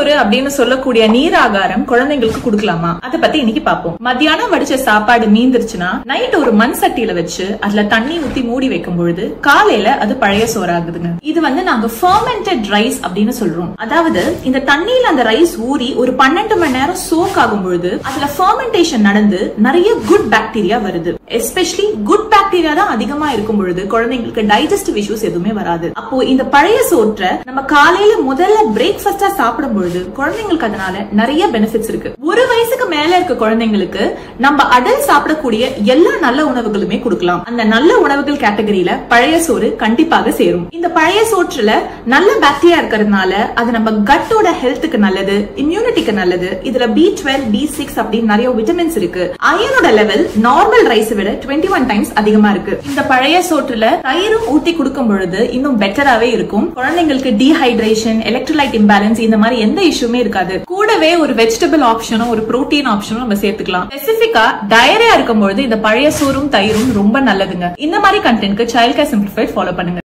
சோறு அப்படின்னு சொல்லக்கூடிய நீர் ஆகாரம் குழந்தைங்களுக்கு கொடுக்கலாமா அதை பத்தி இன்னைக்கு பாப்போம் மத்தியானம் வடிச்ச சாப்பாடு மீந்துருச்சுன்னா நைட் ஒரு மண் சட்டியில வச்சு அதுல தண்ணி ஊத்தி மூடி வைக்கும் பொழுது காலையில அது பழைய சோறாகுதுங்க இது வந்து நாங்க ஃபர்மெண்டட் ரைஸ் அப்படின்னு சொல்றோம் அதாவது இந்த தண்ணியில அந்த ரைஸ் ஊறி ஒரு பன்னெண்டு மணி நேரம் சோக் ஆகும் பொழுது அதுல ஃபர்மெண்டேஷன் நடந்து நிறைய குட் பாக்டீரியா வருது எஸ்பெஷலி குட் பாக்டீரியா தான் அதிகமா இருக்கும் பொழுது குழந்தைங்களுக்கு டைஜஸ்டிவ் இஷ்யூஸ் எதுவுமே வராது அப்போ இந்த பழைய சோற்றை நம்ம காலையில முதல்ல பிரேக்ஃபாஸ்டா சாப்பிடும் பொழுது குழந்தைங்களுக்கு அதனால நிறைய பெனிஃபிட்ஸ் இருக்கு ஒரு வயசுக்கு மேல இருக்க குழந்தைங்களுக்கு நம்ம அடல் சாப்பிடக்கூடிய எல்லா நல்ல உணவுகளுமே கொடுக்கலாம் அந்த நல்ல உணவுகள் கேட்டகரியில பழைய சோறு கண்டிப்பாக சேரும் இந்த பழைய சோற்றுல நல்ல பாக்டீரியா இருக்கிறதுனால அது நம்ம கட்டோட ஹெல்த்துக்கு நல்லது இம்யூனிட்டிக்கு நல்லது இதுல பி டுவெல் பி சிக்ஸ் அப்படின்னு நிறைய விட்டமின்ஸ் இருக்கு அயனோட லெவல் நார்மல் ரைஸ் விட டுவெண்ட்டி ஒன் டைம்ஸ் அதிகமா இருக்கு இந்த பழைய சோற்றுல தயிரும் ஊத்தி கொடுக்கும் பொழுது இன்னும் பெட்டராவே இருக்கும் குழந்தைங்களுக்கு டீஹைட்ரேஷன் எலக்ட்ரோலைட் இம்பேலன்ஸ் இந்த மாதிரி எந்த இஷ்யூமே இருக்காது கூடவே ஒரு வெஜிடபிள் ஆப்ஷனும் ஒரு புரோட்டீன் ஆப்ஷனும் நம்ம சேர்த்துக்கலாம் ஸ்பெசிபிக்கா டயரியா இருக்கும் பொழுது இந்த பழைய சோறும் தயிரும் ரொம்ப நல்லதுங்க இந்த மாதிரி கண்டென்ட்க்கு சைல்ட் கேர் சிம்பிளிஃபைட் ஃபாலோ பண்ணுங்க